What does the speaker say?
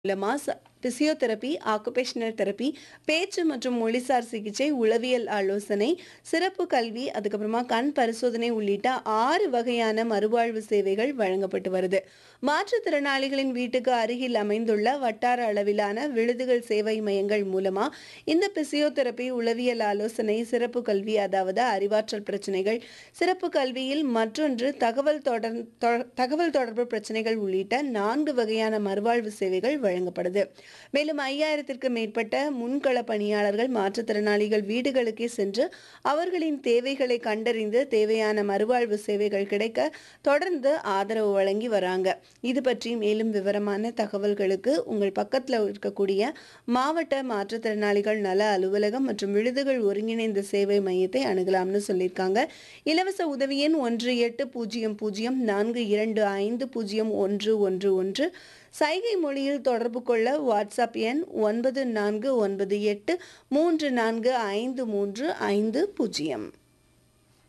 மூலமா ச- physiotherapy occupational therapy பேச்சு மற்றும் மொழிசார் சிகிச்சை உளவியல் ஆலோசனை சிறப்பு கல்வி அதுக்கப்புறமா கண் பரிசோதனை உள்ளிட்ட ஆறு வகையான மறுவாழ்வு சேவைகள் வழங்கப்பட்டு வருது மாற்றுத்திறனாளிகளின் வீட்டுக்கு அருகில் அமைந்துள்ள வட்டார அளவிலான விழுதுகள் சேவை மையங்கள் மூலமா இந்த பிசியோதெரபி உளவியல் ஆலோசனை சிறப்பு கல்வி அதாவது அறிவாற்றல் பிரச்சனைகள் சிறப்பு கல்வியில் மற்றொன்று தகவல் தொடர் தொ- தகவல் தொடர்பு பிரச்சனைகள் உள்ளிட்ட நான்கு வகையான மறுவாழ்வு சேவைகள் வழங்கப்படுது மேலும் ஐயாயிரத்திற்கு மேற்பட்ட முன்கள பணியாளர்கள் மாற்றுத்திறனாளிகள் வீடுகளுக்கே சென்று அவர்களின் தேவைகளை கண்டறிந்து தேவையான மறுவாழ்வு சேவைகள் கிடைக்க தொடர்ந்து ஆதரவு வழங்கி வராங்க இது பற்றி மேலும் விவரமான தகவல்களுக்கு உங்கள் பக்கத்தில் இருக்கக்கூடிய மாவட்ட மாற்றுத்திறனாளிகள் நல அலுவலகம் மற்றும் விழுதுகள் ஒருங்கிணைந்த சேவை மையத்தை அணுகலாம்னு சொல்லியிருக்காங்க இலவச உதவி எண் ஒன்று எட்டு பூஜ்ஜியம் பூஜ்ஜியம் நான்கு இரண்டு ஐந்து பூஜ்ஜியம் ஒன்று ஒன்று ஒன்று சைகை மொழியில் தொடர்பு கொள்ள வாட்ஸ்அப் எண் ஒன்பது நான்கு ஒன்பது எட்டு மூன்று நான்கு ஐந்து மூன்று ஐந்து பூஜ்ஜியம்